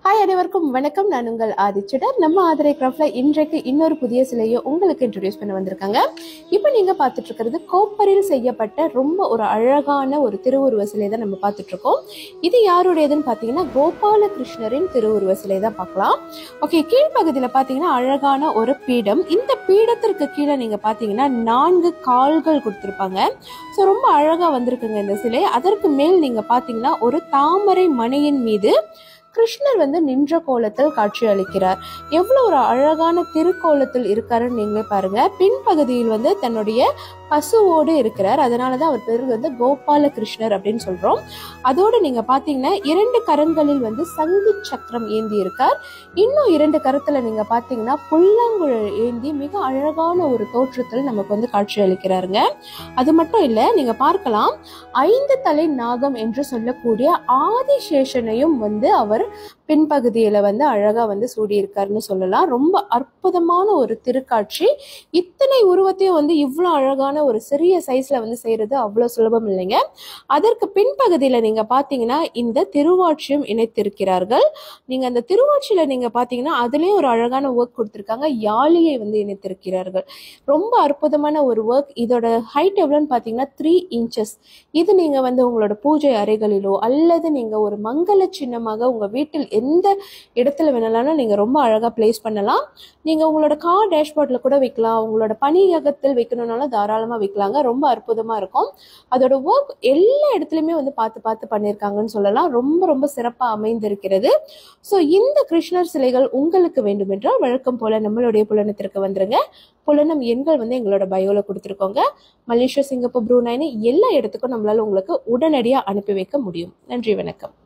hi அனைவருக்கும் வணக்கம் நான் உங்கள் ஆதிச்சுடர் நம்ம ஆதரை கிராஃப்ட்ல இன்றைக்கு இன்னொரு புதிய சிலையை உங்களுக்கு இன்ட்ரடியூஸ் பண்ண வந்திருக்காங்க இப்போ நீங்க பார்த்துட்டு இருக்கிறது கோப்பரில் செய்யப்பட்ட ரொம்ப ஒரு அழகான ஒரு திருவுருவ சிலை தான் நம்ம பார்த்துட்டு இருக்கோம் இது யாருடையதுன்னு பார்த்தீங்கன்னா கோபாலகிருஷ்ணரின் திருவுருவ சிலை தான் பார்க்கலாம் ஓகே கீழ்ப்பகுதியில் பார்த்தீங்கன்னா அழகான ஒரு பீடம் இந்த பீடத்திற்கு கீழே நீங்க பார்த்தீங்கன்னா நான்கு கால்கள் கொடுத்துருப்பாங்க ஸோ ரொம்ப அழகா வந்திருக்குங்க இந்த சிலை அதற்கு மேல் நீங்க பார்த்தீங்கன்னா ஒரு தாமரை மணியின் மீது கிருஷ்ணர் வந்து நின்ற கோலத்தில் காட்சி அளிக்கிறார் எவ்வளவு ஒரு அழகான திருக்கோலத்தில் இருக்காருன்னு நீங்களே பாருங்க பின்பகுதியில் வந்து தன்னுடைய பசுவோடு இருக்கிறார் அதனாலதான் அவர் பேர் வந்து கோபால கிருஷ்ணர் அப்படின்னு சொல்றோம் அதோடு நீங்க பாத்தீங்கன்னா இரண்டு கரங்களில் வந்து சங்கு சக்கரம் ஏந்தி இருக்கார் இன்னும் இரண்டு கரத்துல நீங்க பாத்தீங்கன்னா புல்லாங்குழல் ஏந்தி மிக அழகான ஒரு தோற்றத்தில் நமக்கு வந்து காட்சி அளிக்கிறாருங்க அது மட்டும் இல்ல நீங்க பார்க்கலாம் ஐந்து தலை நாகம் என்று சொல்லக்கூடிய ஆதிசேஷனையும் வந்து அவர் பின்பகுதியில வந்து அழகா வந்து சூடியிருக்காருன்னு சொல்லலாம் ரொம்ப அற்புதமான ஒரு திருக்காட்சி இத்தனை உருவத்தையும் வந்து இவ்வளோ அழகான ஒரு சிறிய சைஸ்ல வந்து செய்யறது அவ்வளோ சுலபம் இல்லைங்க அதற்கு பின்பகுதியில நீங்க பாத்தீங்கன்னா இந்த திருவாட்சியும் இணைத்திருக்கிறார்கள் நீங்க அந்த திருவாட்சியில நீங்க பாத்தீங்கன்னா அதுலயும் ஒரு அழகான ஒர்க் கொடுத்திருக்காங்க யாழியை வந்து இணைத்திருக்கிறார்கள் ரொம்ப அற்புதமான ஒரு ஒர்க் இதோட ஹைட் எவ்வளோன்னு பாத்தீங்கன்னா த்ரீ இன்ச்சஸ் இது நீங்க வந்து உங்களோட பூஜை அறைகளிலோ அல்லது நீங்க ஒரு மங்கள சின்னமாக உங்க வீட்டில் எந்த இடத்துல வேணாலும் நீங்க ரொம்ப அழகா பிளேஸ் பண்ணலாம் நீங்க உங்களோட கார் டேஷ்போர்ட்ல கூட வைக்கலாம் உங்களோட பணியகத்தில் வைக்கணும்னாலும் தாராளமா வைக்கலாங்க ரொம்ப அற்புதமா இருக்கும் அதோட ஒர்க் எல்லா இடத்துலயுமே வந்து பார்த்து பார்த்து பண்ணியிருக்காங்கன்னு சொல்லலாம் ரொம்ப ரொம்ப சிறப்பா அமைந்திருக்கிறது ஸோ இந்த கிருஷ்ணர் சிலைகள் உங்களுக்கு வேண்டுமென்றால் வழக்கம் போல நம்மளுடைய புலனத்திற்கு வந்துருங்க புலனம் எண்கள் வந்து எங்களோட பயோல கொடுத்துருக்கோங்க மலேசியா சிங்கப்பூர் ப்ரூனைனு எல்லா இடத்துக்கும் நம்மளால உங்களுக்கு உடனடியாக அனுப்பி வைக்க முடியும் நன்றி வணக்கம்